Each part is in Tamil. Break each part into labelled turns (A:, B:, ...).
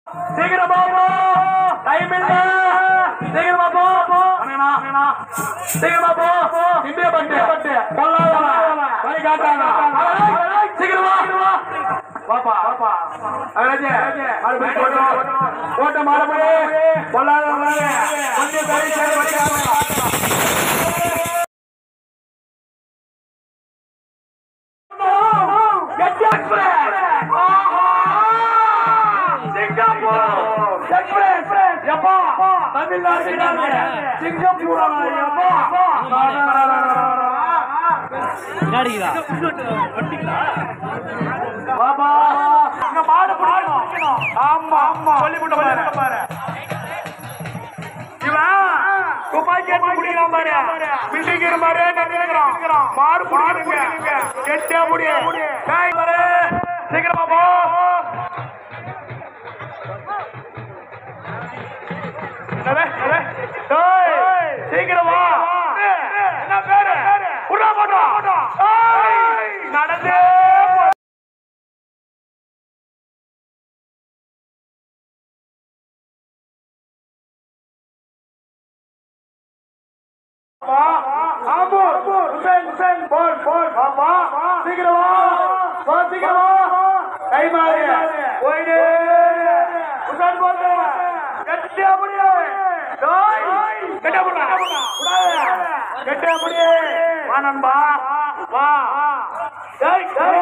A: சீக்கிரமா போ டைம் இல்ல சீக்கிரமா போ அண்ணா அண்ணா சீக்கிரமா போ இந்திய பட்டு பட்டு பொல்லாதவன் வழி காட்டாங்க சீக்கிரமா பாப்பா பாப்பா அழகே மறுபடி போட்டோம் போட்ட மறுபடி பொல்லாதவன் கொஞ்சம் சரி சரி வழி காட்டுங்க ஆமா ஆமா சொல்லிவிட்டு பாரு துப்பாக்கி எடுத்து குடிக்கலாம் பாரு பில்டிங்கிற பாரு நினைக்கிறான் மாடு குடிக்கிறீங்க கெட்டே முடிய பாரு சீக்கிரமா போ என்னவே? என்னவே? டேய், சீக்கிரமா என்ன பேரு உள்ள போட்டோம் நடந்தே போ. ஆம்பு ஹுசேன் ஹுசேன் போல் போல் பாப்பா சீக்கிரமா போ சீக்கிரமா கை மாறு போயிடு ஹுசேன் போல் கட்டி அப்படியே டேய் கட்டி அப்படியே கட்டி அப்படியே வா நண்பா வா டேய் டேய்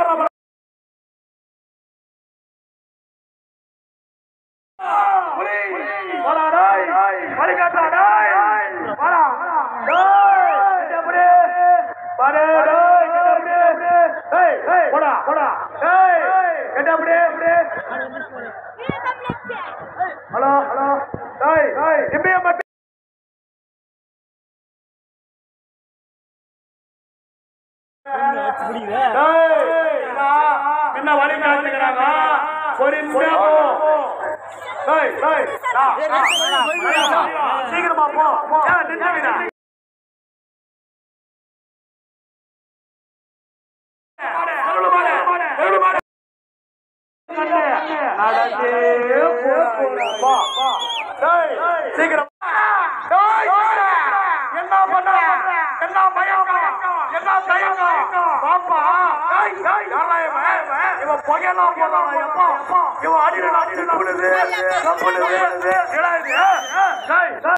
A: புலி வாடா டேய் வழி காட்டுடா டேய் வாடா டேய் கட்டி அப்படியே பாரு டேய் கட்டி அப்படியே டேய் டேய் போடா போடா டேய் கட்டி அப்படியே அப்படியே ஹலோ ஹலோ டேய் டேய் இப்பயே மட்டும் என்ன வழி நடத்துக்கிறாங்க பொறுமையா போ டேய் டேய் டா, டா. சீக்கிரமா போ ஏன் நின்னுக்கிற? எவ்வளவு மாடு? எவ்வளவு மாடு? நடந்தே போ, போ, போ. டேய், சீக்கிரம் டேய், என்ன பண்ண என்ன மயக்கம் என்ன தயக்கம் பாப்பா டேய், டேய், யாரா இவன்? இவன் புகையெல்லாம் போடுறான் எப்போ இவன் அடியில் அடியில் நம்புது நம்புது என்னடா இது டேய், டேய்.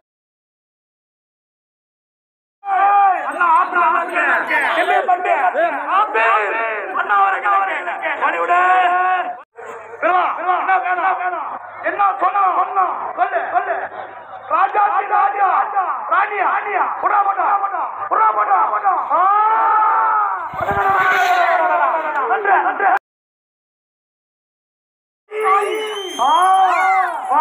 A: ஏய், அண்ணா ஆத்துல இருக்கு. என்ன பண்ணு? ஆப்பு. அண்ணா வரேன், வரேன். வழி விடு. விரா, என்ன வேணும்? என்ன சொன்னோம்? சொல்லு, சொல்லு. ராஜாத்தி ராஜா, ராணியா, புறா போட்டா, புறா போட்டா. ஆ. நன்று, நன்று. ஆ, ஆ.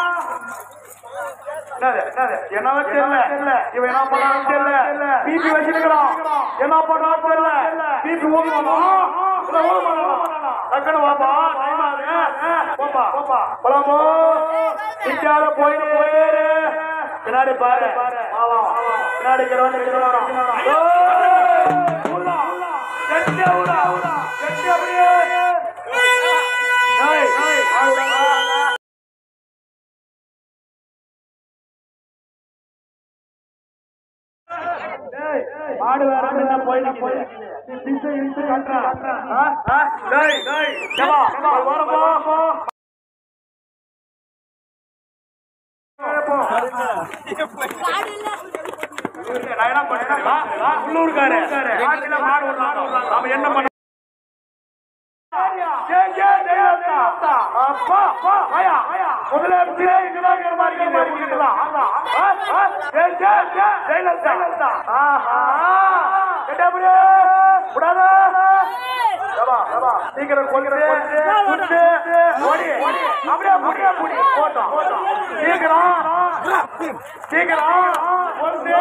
A: என்னது, என்னது? என்னவோ தெரியல. இவன் என்ன பண்ணாலும் தெரியல. பிபி வச்சிருக்கிறான். என்ன பண்ணாலும் தெரியல. பிபி ஓடுவானா? இல்ல ஓடுவானா? டக்குனு வாப்பா, time ஆகுது. போப்பா, போப்பா. போலாமோ? நிக்காத போயிரு, போயிரு. பின்னாடி பாரு பாவம். பின்னாடி இருக்கிறவன் இருக்கிறவன். ஏய், உள்ளா, கெட்டி உள்ளா, கெட்டி அப்படியே. ஏய், ஏய், ஆளுடா. டேய், மாடு வேற என்ன போயிட்டு போய் திசை இழுத்து காட்டுறான். ஆ, ஆ, டேய், டேய், ஏப்பா, ஏப்பா, வர போ, போ. போ. நான் என்ன பண்ணேன்? வா, வா, உள்ளூர்காரு. காட்டுல மாடு விடலாம். நாம என்ன பண்ண ஏன், ஏன், ஜெயலலிதா? அப்பா, அப்பா, வாயா, வாயா. முதலமைச்சரே இங்கதான் இருக்கிற மாதிரி இருக்குது. இங்கதான். ஆமா. ஆ, ஆ, ஏன், ஏன், ஏன், ஜெயலலிதா. ஆஹா. கெட்டபடி. விடாத. ஏப்பா, ஏப்பா, சீக்கிரம் கொண்டு, குத்து, ஓடி. அப்படியே புடி, புடி. போட்டோம். சீக்கிரம் சீக்கிரம் கொண்டு.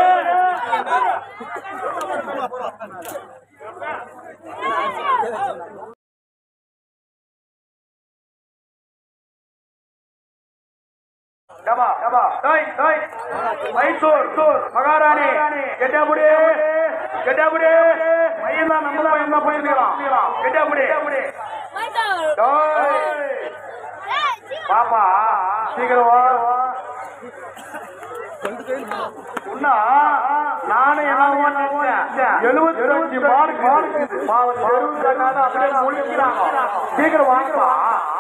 A: டபா டபா டோய் டோய் மைசூர் சூர் மகாராணி கெட்டபுடி கெட்டபுடி மையம் தான் நம்ம தான் என்ன பண்ணிருக்கலாம் கெட்டபுடி டோய் பாப்பா சீக்கிரம் வா உன்னா நானும் என்னவோ நினைச்சேன் எழுபத்தி அஞ்சு மார்க் மார்க் பாவம் தெருவு கண்ணால அப்படியே முழிக்கிறாங்க சீக்கிரம் வாங்கப்பா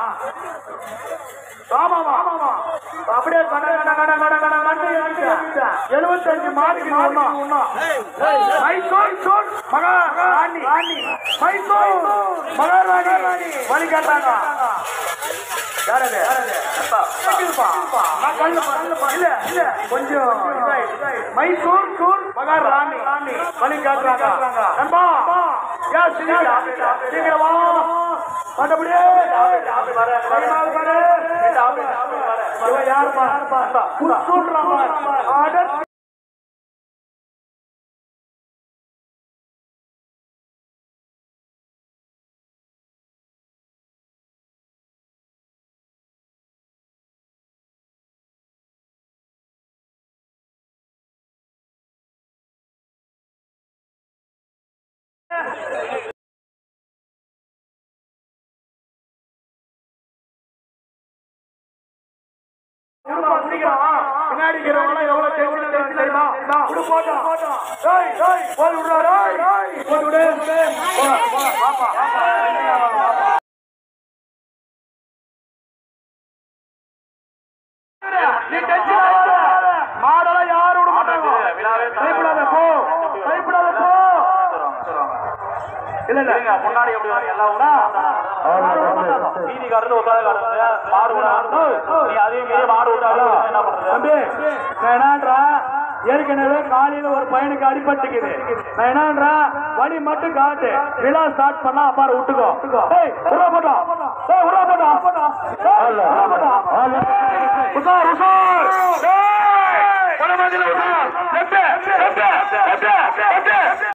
A: ஆமாமா ஆமாமா அப்படியே கட கட கட கட கட கண்டு எழுபத்தஞ்சு மார்க் ஒண்ணா மைசூர் மகா ராணி மைசூர் மகாராணி வழி கேட்டாங்க யாரது நான் கல்லு பா- இல்ல இல்ல கொஞ்சம் இதாயி. மைசூர் சூர் மகாராணி வழி காட்டுறாங்க நண்பா யா சீக்கிரம் சீக்கிரம் வா மற்றபடியே பதினாலு பேரு. இவன் யாருப்பா? புத்தூர்றான் பாரு. அட இருப்பா, சீக்கிரம் வா. பின்னாடி இருக்கிறவங்க எவ்வளவு tension இருக்காங்க தெரியுமா? விடு, போட்டோம். ஏய், ஏய், போய் விடுறா, ஏய். போய் விடு. போ, போ, வாப்பா, வாப்பா. நீ tension ஆகாத. மாடெல்லாம் யாரும் விட மாட்டாங்க. பயப்படாத, போ. பயப்படாத, போ. இல்ல இல்ல
B: முன்னாடி எப்படி வரும் எல்லாம் வீதி காட்டுறது உட்காந்து காட்டுறது மாடு விடாது நீ அதே மீறி மாடு விட்டாலும் என்ன பண்றது
A: தம்பி நான் என்னன்றா ஏற்கனவே காலையில ஒரு பையனுக்கு அடிபட்டுக்குது நான் என்னன்றா வழி மட்டும் காட்டு விழா ஸ்டார்ட் பண்ணா அப்பாரு விட்டுக்கோ ஏய் உள்ள போட்டோம் ஏய் உள்ள போட்டோம் ஏய், உள்ள போட்டோம் உசார் உசார் ஏய் வடமதில உசார் லெஃப்ட் லெஃப்ட் லெஃப்ட் லெஃப்ட்